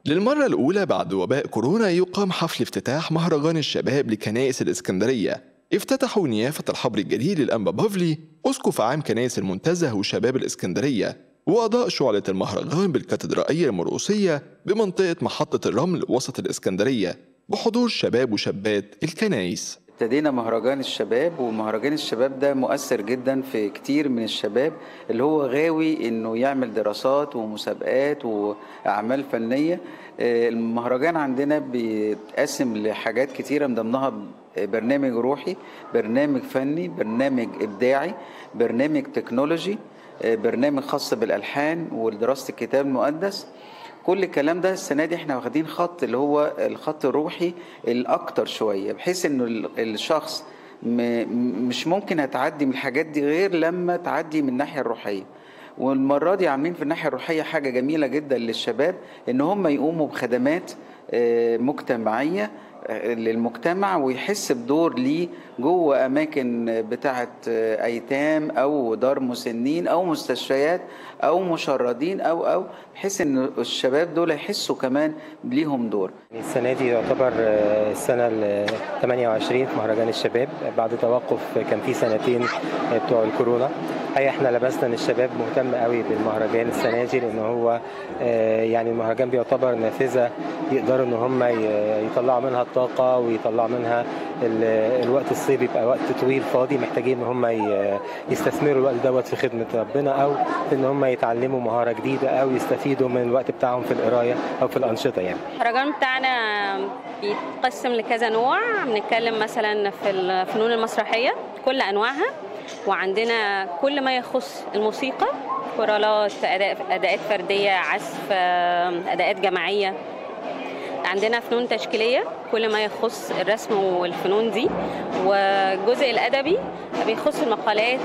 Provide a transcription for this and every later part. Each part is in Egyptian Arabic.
للمرة الأولى بعد وباء كورونا يقام حفل افتتاح مهرجان الشباب لكنائس الإسكندرية افتتحوا نيافة الحبر الجليل الأنبا بافلي أسقف عام كنائس المنتزه وشباب الإسكندرية وأضاء شعلة المهرجان بالكاتدرائية المرقسية بمنطقة محطة الرمل وسط الإسكندرية بحضور شباب وشابات الكنائس ابتدينا مهرجان الشباب ومهرجان الشباب ده مؤثر جدا في كتير من الشباب اللي هو غاوي انه يعمل دراسات ومسابقات واعمال فنيه المهرجان عندنا بيتقسم لحاجات كتيره من ضمنها برنامج روحي برنامج فني برنامج ابداعي برنامج تكنولوجي برنامج خاص بالالحان ودراسه الكتاب المقدس كل الكلام ده السنه دي احنا واخدين خط اللي هو الخط الروحي الاكتر شويه بحيث انه الشخص مش ممكن هتعدي من الحاجات دي غير لما تعدي من الناحيه الروحيه والمره دي عاملين في الناحيه الروحيه حاجه جميله جدا للشباب ان هم يقوموا بخدمات مجتمعيه للمجتمع ويحس بدور ليه جوه اماكن بتاعه ايتام او دار مسنين او مستشفيات او مشردين او او بحيث ان الشباب دول يحسوا كمان ليهم دور السنه دي يعتبر السنه ال 28 في مهرجان الشباب بعد توقف كان في سنتين بتوع الكورونا هي احنا لبسنا ان الشباب مهتم قوي بالمهرجان السنه دي لان هو يعني المهرجان بيعتبر نافذه يقدروا ان هم يطلعوا منها الطاقه ويطلعوا منها الوقت الصيفي يبقى وقت طويل فاضي محتاجين ان هم يستثمروا الوقت دوت في خدمه ربنا او في ان هم يتعلموا مهاره جديده او يستفيدوا من الوقت بتاعهم في القرايه او في الانشطه يعني. المهرجان بتاعنا بيتقسم لكذا نوع بنتكلم مثلا في الفنون المسرحيه كل انواعها وعندنا كل ما يخص الموسيقى كورالات أداء أداءات فردية عزف أداءات جماعية عندنا فنون تشكيلية كل ما يخص الرسم والفنون دي والجزء الأدبي بيخص المقالات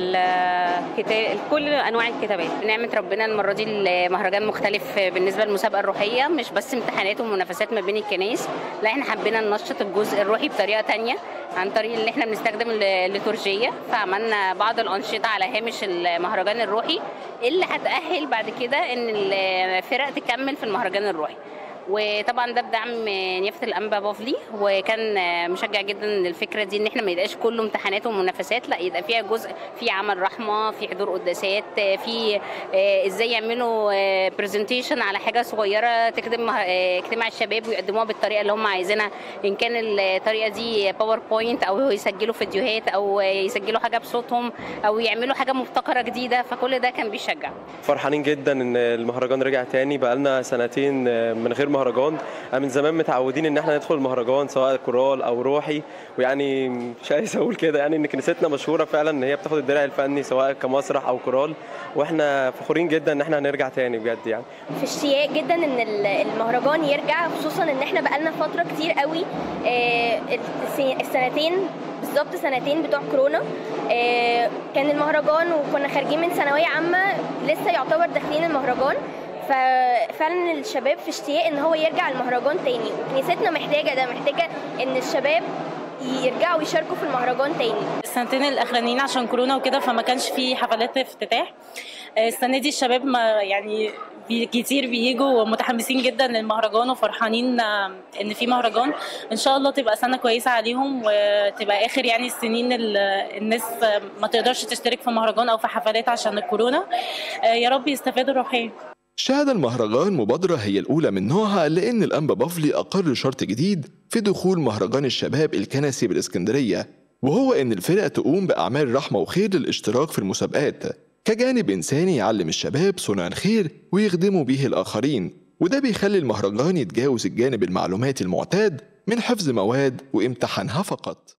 والكتاب كل أنواع الكتابات نعمة ربنا المرة دي المهرجان مختلف بالنسبة للمسابقة الروحية مش بس امتحانات ومنافسات ما بين الكنائس لا احنا حبينا ننشط الجزء الروحي بطريقة تانية عن طريق ان احنا بنستخدم الليتورجية فعملنا بعض الأنشطة على هامش المهرجان الروحي اللي هتأهل بعد كده ان الفرق تكمل في المهرجان الروحي وطبعا ده بدعم نيافه الانبا بافلي وكان مشجع جدا الفكره دي ان احنا ما يبقاش كله امتحانات ومنافسات لا يبقى فيها جزء في عمل رحمه في حضور قداسات في ازاي يعملوا برزنتيشن على حاجه صغيره تخدم اجتماع الشباب ويقدموها بالطريقه اللي هم عايزينها ان كان الطريقه دي باوربوينت او يسجلوا فيديوهات او يسجلوا حاجه بصوتهم او يعملوا حاجه مبتكره جديده فكل ده كان بيشجع فرحانين جدا ان المهرجان رجع تاني بقالنا سنتين من غير مهرجان من زمان متعودين ان احنا ندخل المهرجان سواء كورال او روحي ويعني مش عايز اقول كده يعني ان كنيستنا مشهوره فعلا ان هي بتاخد الدرع الفني سواء كمسرح او كورال واحنا فخورين جدا ان احنا هنرجع تاني بجد يعني في اشتياق جدا ان المهرجان يرجع خصوصا ان احنا بقالنا فتره كتير قوي السنتين بالظبط سنتين بتوع كورونا كان المهرجان وكنا خارجين من ثانويه عامه لسه يعتبر داخلين المهرجان ففعلا الشباب في اشتياق ان هو يرجع المهرجان تاني وكنيستنا محتاجه ده محتاجه ان الشباب يرجعوا يشاركوا في المهرجان تاني السنتين الاخرانيين عشان كورونا وكده فما كانش في حفلات افتتاح السنه دي الشباب ما يعني كتير بيجوا متحمسين جدا للمهرجان وفرحانين ان في مهرجان ان شاء الله تبقى سنه كويسه عليهم وتبقى اخر يعني السنين الناس ما تقدرش تشترك في مهرجان او في حفلات عشان الكورونا يا رب يستفادوا روحيا شهد المهرجان مبادرة هي الأولى من نوعها لأن الأنبا بافلي أقر شرط جديد في دخول مهرجان الشباب الكنسي بالإسكندرية وهو إن الفرق تقوم بأعمال رحمة وخير للاشتراك في المسابقات كجانب إنساني يعلم الشباب صنع الخير ويخدموا به الآخرين وده بيخلي المهرجان يتجاوز الجانب المعلوماتي المعتاد من حفظ مواد وامتحانها فقط